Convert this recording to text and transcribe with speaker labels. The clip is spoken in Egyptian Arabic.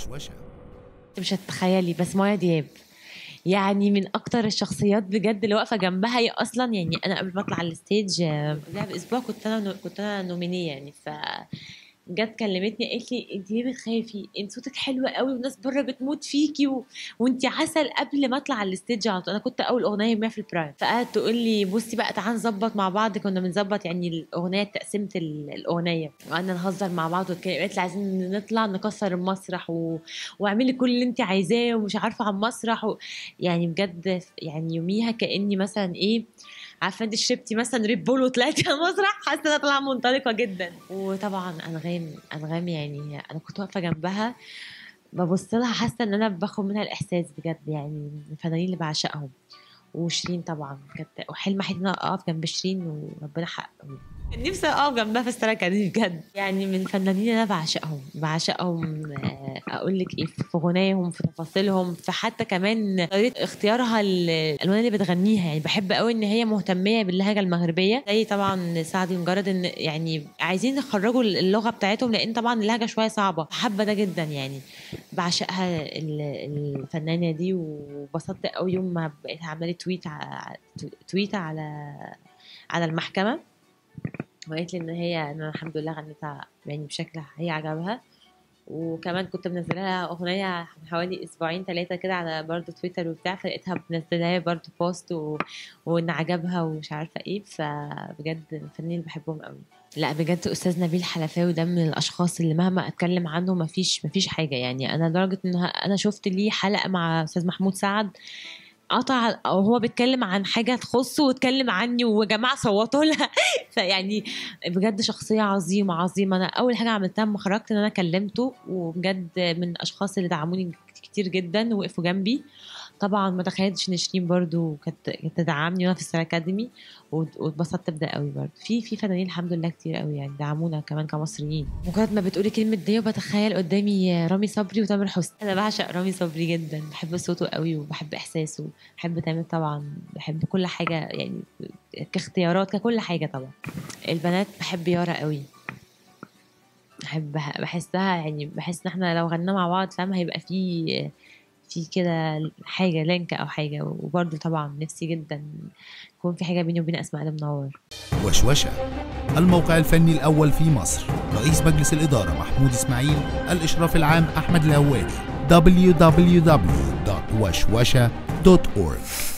Speaker 1: وشوشة
Speaker 2: مش هتتخيلي بس مايا دياب يعني من اكتر الشخصيات بجد اللي واقفه جنبها هي اصلا يعني انا قبل ما اطلع على الستيج آه، قبلها باسبوع كنت انا كنت انا نومينيه يعني ف جت كلمتني قالت لي انت ليه بتخافي انت صوتك حلو قوي والناس بره بتموت فيكي و... وانت عسل قبل ما اطلع على الستيج على طول انا كنت اول اغنيه ما في البرايم فقعدت تقول لي بصي بقى تعالى نظبط مع بعض كنا بنظبط يعني الاغنيه تقسيمه ال- الاغنيه وقعدنا نهزر مع بعض وكده قالت لي عايزين نطلع نكسر المسرح و... واعملي كل اللي انت عايزاه ومش عارفه على المسرح و... يعني بجد يعني يوميها كاني مثلا ايه عارفه انت شربتي مثلا ريد بول وطلعتي على المسرح حاسه انها طالعه منطلقه جدا وطبعا انغام انغام يعني انا كنت واقفه جنبها ببص لها حاسه ان انا باخد منها الاحساس بجد يعني من الفنانين اللي بعشقهم وشيرين طبعا بجد وحلم حياتي ان انا اقف جنب شيرين وربنا حققه كان نفسي اقف جنبها في السركه دي بجد يعني من الفنانين اللي انا بعشقهم بعشقهم آه، اقول لك ايه في غناهم في تفاصيلهم في حتى كمان طريقه اختيارها ال- الالوان اللي بتغنيها يعني بحب قوي ان هي مهتميه باللهجه المغربيه زي طبعا سعد مجرد ان يعني عايزين يخرجوا اللغه بتاعتهم لان طبعا اللهجه شويه صعبه حابه ده جدا يعني بعشقها ال- الفنانه دي وبسطت قوي يوم ما بقيت عامله تويت ع- تويته على على المحكمه وقالت لي ان هي ان انا الحمد لله غنيتها يعني بشكل هي عجبها وكمان كنت منزله لها اغنيه من حوالي اسبوعين ثلاثه كده على برضه تويتر وبتاع فلقيتها منزله لي برضه بوست و... وان عجبها ومش عارفه ايه فبجد من الفنانين اللي بحبهم قوي لا بجد استاذ نبيل حلفاوي ده من الاشخاص اللي مهما اتكلم عنه مفيش مفيش حاجه يعني انا لدرجه ان انا شفت ليه حلقه مع استاذ محمود سعد قطع او هو بيتكلم عن حاجه تخصه واتكلم عني وجماعه صوتوا لها فيعني بجد شخصيه عظيمه عظيمه انا اول حاجه عملتها لما خرجت ان انا كلمته وبجد من الاشخاص اللي دعموني كتير جدا وقفوا جنبي طبعا ما تخيلتش ان شيرين برضو كانت كانت تدعمني وانا في الستار اكاديمي وات- واتبسطت بده قوي برضو في في فنانين الحمد لله كتير قوي يعني دعمونا كمان كمصريين مجرد ما بتقولي كلمه دي وبتخيل قدامي رامي صبري وتامر حسني انا بعشق رامي صبري جدا بحب صوته قوي وبحب احساسه بحب تامر طبعا بحب كل حاجه يعني كاختيارات ككل حاجه طبعا البنات بحب يارا قوي بحب بحسها يعني بحس ان احنا لو غنينا مع بعض فاهم هيبقى في في كده حاجه لينك او حاجه وبرده طبعا نفسي جدا يكون في حاجه بيني وبين اسماء المنور
Speaker 1: وشوشة الموقع الفني الأول في مصر رئيس مجلس الإدارة محمود إسماعيل الإشراف العام أحمد الهواري www.وشوشة.org